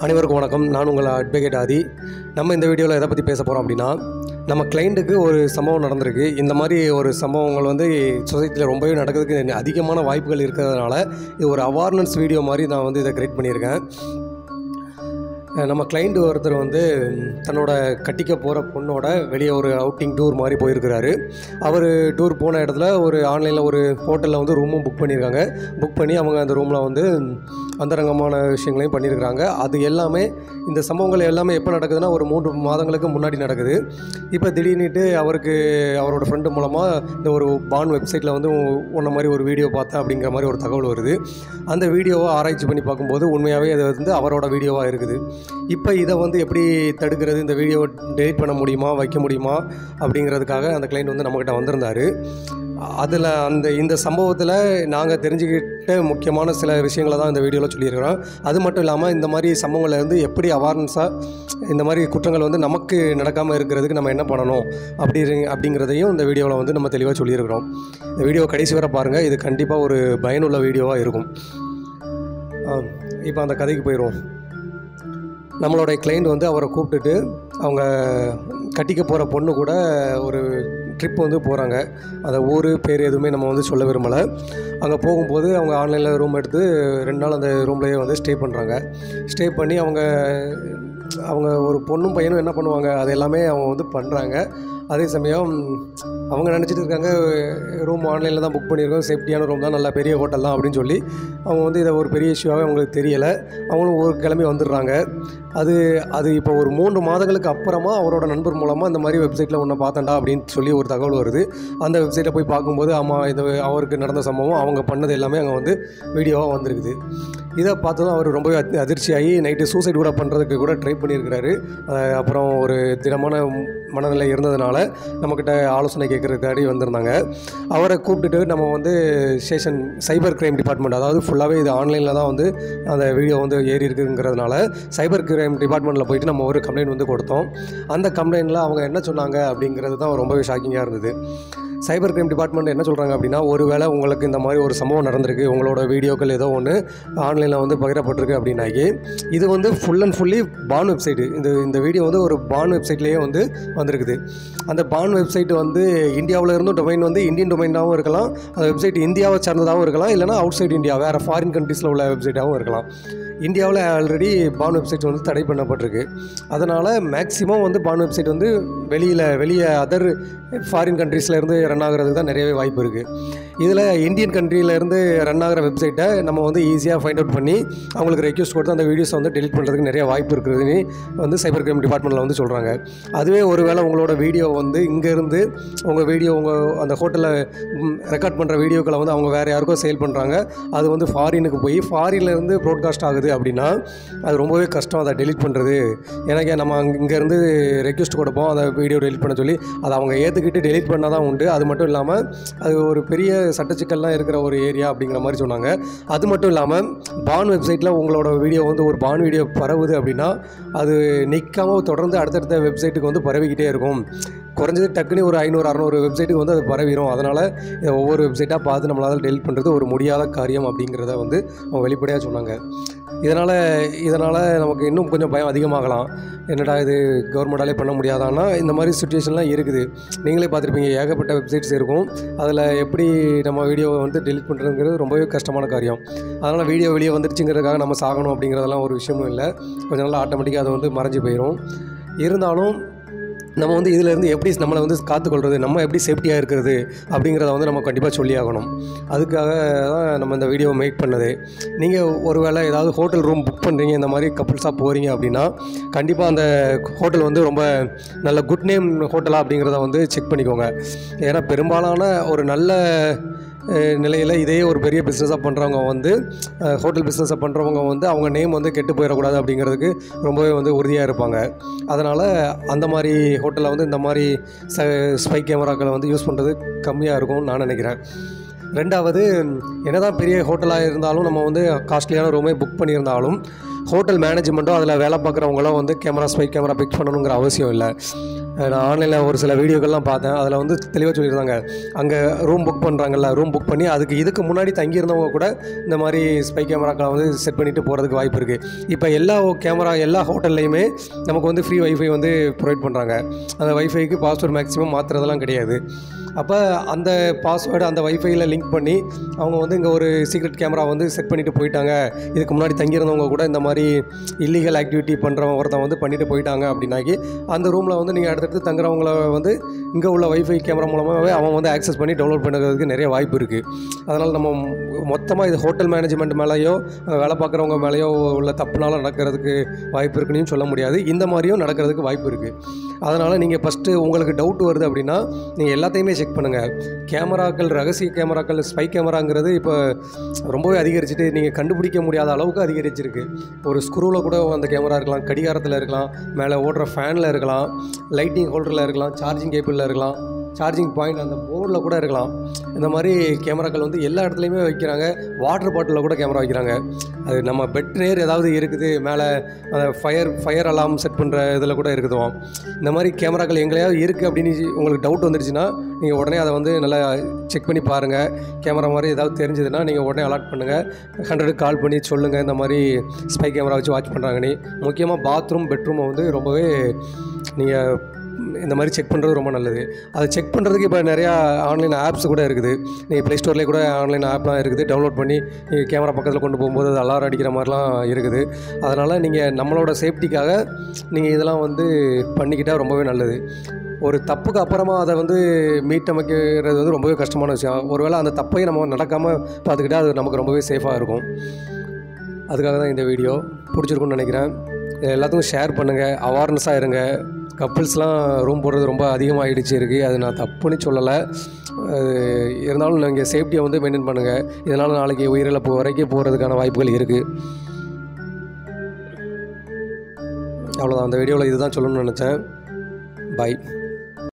அனைவருக்கும் வணக்கம் நான் உங்கள் அட்வொகேட் ஆதி நம்ம இந்த வீடியோவில் எதை பற்றி பேச போகிறோம் அப்படின்னா நம்ம கிளைண்ட்டுக்கு ஒரு சம்பவம் நடந்திருக்கு இந்த மாதிரி ஒரு சம்பவங்கள் வந்து சொசைட்டியில் ரொம்பவே நடக்கிறதுக்கு அதிகமான வாய்ப்புகள் இருக்கிறதுனால இது ஒரு அவேர்னஸ் வீடியோ மாதிரி நான் வந்து இதை கிரியேட் பண்ணியிருக்கேன் அஹ் நம்ம கிளைண்ட் ஒருத்தர் வந்து தன்னோட கட்டிக்க போகிற பொண்ணோட வெளியே ஒரு அவுட்டிங் டூர் மாதிரி போயிருக்கிறாரு அவர் டூர் போன இடத்துல ஒரு ஆன்லைனில் ஒரு ஹோட்டலில் வந்து ரூமும் புக் பண்ணியிருக்காங்க புக் பண்ணி அவங்க அந்த ரூமில் வந்து அந்தரங்கமான விஷயங்களையும் பண்ணியிருக்கிறாங்க அது எல்லாமே இந்த சம்பவங்கள் எல்லாமே எப்போ நடக்குதுன்னா ஒரு மூன்று மாதங்களுக்கு முன்னாடி நடக்குது இப்போ திடீர்னுட்டு அவருக்கு அவரோட ஃப்ரெண்டு மூலமாக இந்த ஒரு பான் வெப்சைட்டில் வந்து உன்ன மாதிரி ஒரு வீடியோ பார்த்தேன் அப்படிங்கிற மாதிரி ஒரு தகவல் வருது அந்த வீடியோவை ஆராய்ச்சி பண்ணி பார்க்கும்போது உண்மையாகவே அது வந்து அவரோட வீடியோவாக இருக்குது இப்போ இதை வந்து எப்படி தடுக்கிறது இந்த வீடியோவை டெலிட் பண்ண முடியுமா வைக்க முடியுமா அப்படிங்கிறதுக்காக அந்த கிளைண்ட் வந்து நம்மக்கிட்ட வந்திருந்தார் அதில் அந்த இந்த சம்பவத்தில் நாங்கள் தெரிஞ்சுக்கிட்ட முக்கியமான சில விஷயங்களை தான் இந்த வீடியோவில் சொல்லியிருக்கிறோம் அது மட்டும் இல்லாமல் இந்த மாதிரி சம்பவங்களை வந்து எப்படி அவேர்னஸாக இந்த மாதிரி குற்றங்கள் வந்து நமக்கு நடக்காமல் இருக்கிறதுக்கு நம்ம என்ன பண்ணணும் அப்படி அப்படிங்கிறதையும் இந்த வீடியோவில் வந்து நம்ம தெளிவாக சொல்லியிருக்கிறோம் இந்த வீடியோ கடைசி வரை பாருங்கள் இது கண்டிப்பாக ஒரு பயனுள்ள வீடியோவாக இருக்கும் இப்போ அந்த கதைக்கு போயிடுவோம் நம்மளுடைய கிளைண்ட் வந்து அவரை கூப்பிட்டுட்டு அவங்க கட்டிக்க போகிற பொண்ணு கூட ஒரு ட்ரிப் வந்து போகிறாங்க அந்த ஊர் பேர் எதுவுமே நம்ம வந்து சொல்ல விரும்பலை அங்கே போகும்போது அவங்க ஆன்லைனில் ரூம் எடுத்து ரெண்டு நாள் அந்த ரூம்லேயே வந்து ஸ்டே பண்ணுறாங்க ஸ்டே பண்ணி அவங்க அவங்க ஒரு பொண்ணும் பையனும் என்ன பண்ணுவாங்க அது எல்லாமே அவங்க வந்து பண்ணுறாங்க அதே சமயம் அவங்க நினச்சிட்டு இருக்காங்க ரூம் ஆன்லைனில் தான் புக் பண்ணியிருக்கோம் சேஃப்டியான ரூம் தான் நல்ல பெரிய ஹோட்டல் தான் அப்படின்னு சொல்லி அவங்க வந்து இதை ஒரு பெரிய இஷ்யூவாகவே அவங்களுக்கு தெரியலை அவங்களும் ஒரு கிளம்பி வந்துடுறாங்க அது அது இப்போ ஒரு மூன்று மாதங்களுக்கு அப்புறமா அவரோட நண்பர் மூலமாக இந்த மாதிரி வெப்சைட்டில் ஒன்று பார்த்தேன்டா அப்படின்னு சொல்லி ஒரு தகவல் வருது அந்த வெப்சைட்டில் போய் பார்க்கும்போது ஆமாம் இது அவருக்கு நடந்த சம்பவம் அவங்க பண்ணது எல்லாமே அங்கே வந்து வீடியோவாக வந்திருக்குது இதை பார்த்ததும் அவர் ரொம்பவே அதி- அதிர்ச்சியாகி நைட்டு சூசைட் கூட பண்ணுறதுக்கு கூட ட்ரை பண்ணியிருக்கிறாரு அஹ் அப்புறம் ஒரு திடமான மனநிலை இருந்ததுனால நம்மக்கிட்ட ஆலோசனை கேட்குறதுக்காடி வந்திருந்தாங்க அவரை கூப்பிட்டுட்டு நம்ம வந்து ஸ்டேஷன் சைபர் கிரைம் டிபார்ட்மெண்ட் அதாவது ஃபுல்லாகவே இது ஆன்லைனில் தான் வந்து அந்த வீடியோ வந்து ஏறி இருக்குங்கிறதுனால சைபர் கிரைம் டிபார்ட்மெண்ட்டில் போயிட்டு நம்ம ஒரு கம்ப்ளைண்ட் வந்து கொடுத்தோம் அந்த கம்ப்ளைண்ட்டில் அவங்க என்ன சொன்னாங்க அப்படிங்கிறது தான் ரொம்பவே ஷாக்கிங்காக இருந்தது சைபர் கிரைம் டிபார்ட்மெண்ட் என்ன சொல்கிறாங்க அப்படின்னா ஒருவேளை உங்களுக்கு இந்த மாதிரி ஒரு சம்பவம் நடந்திருக்கு உங்களோட வீடியோக்கள் ஏதோ ஒன்று ஆன்லைனில் வந்து பகிரப்பட்டிருக்கு அப்படின்னாக்கி இது வந்து full and fully ban website இந்த இந்த வீடியோ வந்து ஒரு பான் வெப்சைட்லேயே வந்து வந்திருக்குது அந்த பான் வெப்சைட் வந்து இந்தியாவில் இருந்தும் டொமைன் வந்து இந்தியன் டொமைனாகவும் இருக்கலாம் அந்த வெப்சைட் இந்தியாவை சார்ந்ததாகவும் இருக்கலாம் இல்லைனா அவுட் சைடு இந்தியா வேறு ஃபாரின் கண்ட்ரீஸில் உள்ள வெப்சைட்டாகவும் இருக்கலாம் இந்தியாவில் ஆல்ரெடி பான் வெப்சைட் வந்து தடை பண்ணப்பட்டிருக்கு அதனால் மேக்ஸிமம் வந்து பான் வெப்சைட் வந்து வெளியில் வெளியே அதர் ஃபாரின் கண்ட்ரீஸில் இருந்து ரன் ஆகிறதுக்கு தான் நிறையவே வாய்ப்பு இருக்குது இதில் இந்தியன் கண்ட்ரியிலேருந்து ரன் ஆகிற வெப்சைட்டை நம்ம வந்து ஈஸியாக ஃபைண்ட் அவுட் பண்ணி அவங்களுக்கு ரெக்யூஸ்ட் கொடுத்து அந்த வீடியோஸை வந்து டெலிட் பண்ணுறதுக்கு நிறைய வாய்ப்பு இருக்குதுன்னு வந்து சைபர் கிரைம் டிபார்ட்மெண்ட்டில் வந்து சொல்கிறாங்க அதுவே ஒருவேளை உங்களோட வீடியோ வந்து இங்கேருந்து உங்கள் வீடியோ உங்கள் அந்த ஹோட்டலில் ரெக்கார்ட் பண்ணுற வீடியோக்களை வந்து அவங்க வேறு யாருக்கோ சேல் பண்ணுறாங்க அது வந்து ஃபாரினுக்கு போய் ஃபாரின்லேருந்து ப்ராட்காஸ்ட் ஆகுது அப்படின்னா அது ரொம்பவே கஷ்டம் அதை டெலிட் பண்ணுறது எனக்கு நம்ம அங்க- இங்கேருந்து ரெக்வஸ்ட் கொடுப்போம் அந்த வீடியோ டெலிட் பண்ண சொல்லி அதை அவங்க ஏற்றுக்கிட்டு டெலிட் பண்ணால் தான் உண்டு அது மட்டும் இல்லாமல் அது ஒரு பெரிய சட்டச்சிக்கல்லாம் இருக்கிற ஒரு ஏரியா அப்படிங்கிற மாதிரி சொன்னாங்க அது மட்டும் இல்லாமல் பான் வெப்சைட்டில் உங்களோட வீடியோ வந்து ஒரு பான் வீடியோ பரவுது அப்படின்னா அது நிற்காம தொடர்ந்து அடுத்தடுத்த வெப்சைட்டுக்கு வந்து பரவிக்கிட்டே இருக்கும் குறைஞ்சது டக்குன்னு ஒரு ஐநூறு அறநூறு வெப்சைட்டுக்கு வந்து அது பரவிடும் அதனால் இதை ஒவ்வொரு வெப்சைட்டாக பார்த்து நம்மளால் டெலிட் பண்ணுறது ஒரு முடியாத காரியம் அப்படிங்கிறத வந்து அவங்க வெளிப்படையாக சொன்னாங்க இதனால் இதனால் நமக்கு இன்னும் கொஞ்சம் பயம் அதிகமாகலாம் என்னடா இது கவர்மெண்டாலே பண்ண முடியாதான்னா இந்த மாதிரி சுச்சுவேஷன்லாம் இருக்குது நீங்களே பார்த்துருப்பீங்க ஏகப்பட்ட வெப்சைட்ஸ் இருக்கும் அதில் எப்படி நம்ம வீடியோவை வந்து டெலிட் பண்ணுறதுங்கிறது ரொம்பவே கஷ்டமான காரியம் அதனால் வீடியோ வெளியே வந்துருச்சுங்கிறதுக்காக நம்ம சாகணும் அப்படிங்கிறதெல்லாம் ஒரு விஷயமும் இல்லை கொஞ்ச நாள் ஆட்டோமேட்டிக்காக அது வந்து மறைஞ்சு போயிடும் இருந்தாலும் நம்ம வந்து இதிலேருந்து எப்படி நம்மளை வந்து காத்துக்கொள்வது நம்ம எப்படி சேஃப்டியாக இருக்கிறது அப்படிங்கிறத வந்து நம்ம கண்டிப்பாக சொல்லி ஆகணும் அதுக்காக தான் நம்ம இந்த வீடியோ மேக் பண்ணது நீங்கள் ஒருவேளை ஏதாவது ஹோட்டல் ரூம் புக் பண்ணுறீங்க இந்த மாதிரி கப்புள்ஸாக போகிறீங்க அப்படின்னா கண்டிப்பாக அந்த ஹோட்டல் வந்து ரொம்ப நல்ல குட் நேம் ஹோட்டலா அப்படிங்கிறத வந்து செக் பண்ணிக்கோங்க ஏன்னா பெரும்பாலான ஒரு நல்ல நிலையில் இதே ஒரு பெரிய பிஸ்னஸாக பண்ணுறவங்க வந்து ஹோட்டல் பிஸ்னஸை பண்ணுறவங்க வந்து அவங்க நேம் வந்து கெட்டு போயிடக்கூடாது அப்படிங்கிறதுக்கு ரொம்பவே வந்து உறுதியாக இருப்பாங்க அதனால் அந்த மாதிரி ஹோட்டலில் வந்து இந்த மாதிரி ச ஸ்பை கேமராக்களை வந்து யூஸ் பண்ணுறது கம்மியாக இருக்கும்னு நான் நினைக்கிறேன் ரெண்டாவது என்னதான் பெரிய ஹோட்டலாக இருந்தாலும் நம்ம வந்து காஸ்ட்லியான ரூமே புக் பண்ணியிருந்தாலும் ஹோட்டல் மேனேஜ்மெண்ட்டும் அதில் வேலை பார்க்குறவங்களும் வந்து கேமரா ஸ்பை கேமரா பிக் பண்ணணுங்கிற அவசியம் இல்லை அஹ் நான் ஆன்லைனில் ஒரு சில வீடியோக்கள்லாம் பார்த்தேன் அதில் வந்து தெளிவாக சொல்லியிருந்தாங்க அங்கே ரூம் புக் பண்ணுறாங்கல்ல ரூம் புக் பண்ணி அதுக்கு இதுக்கு முன்னாடி தங்கியிருந்தவங்க கூட இந்த மாதிரி ஸ்பை கேமராக்களை வந்து செட் பண்ணிவிட்டு போகிறதுக்கு வாய்ப்பு இருக்குது இப்போ எல்லா கேமரா எல்லா ஹோட்டல்லையுமே நமக்கு வந்து ஃப்ரீ வைஃபை வந்து ப்ரொவைட் பண்ணுறாங்க அந்த வைஃபைக்கு பாஸ்வேர்டு மேக்ஸிமம் மாற்றுறதெல்லாம் கிடையாது அப்போ அந்த பாஸ்வேர்டு அந்த வைஃபையில் லிங்க் பண்ணி அவங்க வந்து இங்கே ஒரு சீக்ரெட் கேமரா வந்து செட் பண்ணிட்டு போயிட்டாங்க இதுக்கு முன்னாடி தங்கியிருந்தவங்க கூட இந்த மாதிரி இல்லீகல் ஆக்டிவிட்டி பண்ணுறவங்க ஒருத்தன் வந்து பண்ணிட்டு போயிட்டாங்க அப்படின்னாக்கி அந்த ரூமில் வந்து நீங்கள் அடுத்தடுத்து தங்குறவங்கள வந்து இங்கே உள்ள வைஃபை கேமரா மூலமாகவே அவன் வந்து ஆக்சஸ் பண்ணி டவுன்லோட் பண்ணுறதுக்கு நிறைய வாய்ப்பு இருக்குது அதனால் நம்ம மொத்தமாக இது ஹோட்டல் மேனேஜ்மெண்ட் மேலேயோ அங்க வேலை பார்க்குறவங்க மேலேயோ உள்ள தப்புனால நடக்கிறதுக்கு வாய்ப்பு இருக்குன்னு சொல்ல முடியாது இந்த மாதிரியும் நடக்கிறதுக்கு வாய்ப்பு இருக்குது அதனால் நீங்கள் ஃபஸ்ட்டு உங்களுக்கு டவுட் வருது அப்படின்னா நீங்கள் எல்லாத்தையுமே செக் பண்ணுங்கள் கேமராக்கள் ரகசிய கேமராக்கள் ஸ்பை கேமராங்கிறது இப்போ ரொம்பவே அதிகரிச்சுட்டு நீங்கள் கண்டுபிடிக்க முடியாத அளவுக்கு அதிகரிச்சிருக்கு ஒரு ஸ்க்ரூவில் கூட அந்த கேமரா இருக்கலாம் கடிகாரத்தில் இருக்கலாம் மேலே ஓடுற ஃபேனில் இருக்கலாம் லைட்டிங் ஹோல்டரில் இருக்கலாம் சார்ஜிங் கேபிளில் இருக்கலாம் சார்ஜிங் பாயிண்ட் அந்த போர்டில் கூட இருக்கலாம் இந்த மாதிரி கேமராக்கள் வந்து எல்லா இடத்துலையுமே வைக்கிறாங்க வாட்டர் பாட்டிலில் கூட கேமரா வைக்கிறாங்க அது நம்ம பெட் நேர் ஏதாவது இருக்குது மேலே அந்த ஃபயர் ஃபயர் அலாம் செட் பண்ணுற இதில் கூட இருக்குதுவாம் இந்த மாதிரி கேமராக்கள் எங்கேயாவது இருக்குது அப்படின்னு உங்களுக்கு டவுட் வந்துருச்சுன்னா நீங்கள் உடனே அதை வந்து நல்லா செக் பண்ணி பாருங்கள் கேமரா மாதிரி ஏதாவது தெரிஞ்சதுன்னா நீங்கள் உடனே அலாட் பண்ணுங்கள் ஹண்ட்ரடுக்கு கால் பண்ணி சொல்லுங்கள் இந்த மாதிரி ஸ்பை கேமரா வச்சு வாட்ச் பண்ணுறாங்கன்னு முக்கியமாக பாத்ரூம் பெட்ரூமை வந்து ரொம்பவே நீங்கள் இந்த மாதிரி செக் பண்ணுறது ரொம்ப நல்லது அதை செக் பண்ணுறதுக்கு இப்போ நிறையா ஆன்லைன் ஆப்ஸ் கூட இருக்குது நீங்கள் ப்ளே ஸ்டோர்லேயே கூட ஆன்லைன் ஆப்லாம் இருக்குது டவுன்லோட் பண்ணி நீங்கள் கேமரா பக்கத்தில் கொண்டு போகும்போது அது அலாரம் அடிக்கிற மாதிரிலாம் இருக்குது அதனால் நீங்கள் நம்மளோட சேஃப்டிக்காக நீங்கள் இதெல்லாம் வந்து பண்ணிக்கிட்டால் ரொம்பவே நல்லது ஒரு தப்புக்கு அப்புறமா அதை வந்து மீட்டமைக்கிறது வந்து ரொம்பவே கஷ்டமான விஷயம் ஒருவேளை அந்த தப்பையும் நம்ம நடக்காமல் பார்த்துக்கிட்டா அது நமக்கு ரொம்பவே சேஃபாக இருக்கும் அதுக்காக தான் இந்த வீடியோ பிடிச்சிருக்குன்னு நினைக்கிறேன் இது எல்லாத்துக்கும் ஷேர் பண்ணுங்கள் அவேர்னஸாக இருங்க கப்புள்ஸ்லாம் ரூம் போடுறது ரொம்ப அதிகமாகிடுச்சு இருக்குது அது நான் தப்புன்னு சொல்லலை அது இருந்தாலும் நீங்கள் சேஃப்டியை வந்து மெயின்டைன் பண்ணுங்கள் இதனால் நாளைக்கு உயிரிழப்பு வரைக்கும் போகிறதுக்கான வாய்ப்புகள் இருக்குது அவ்வளோதான் அந்த வீடியோவில் இதுதான் சொல்லணும்னு நினச்சேன் பாய்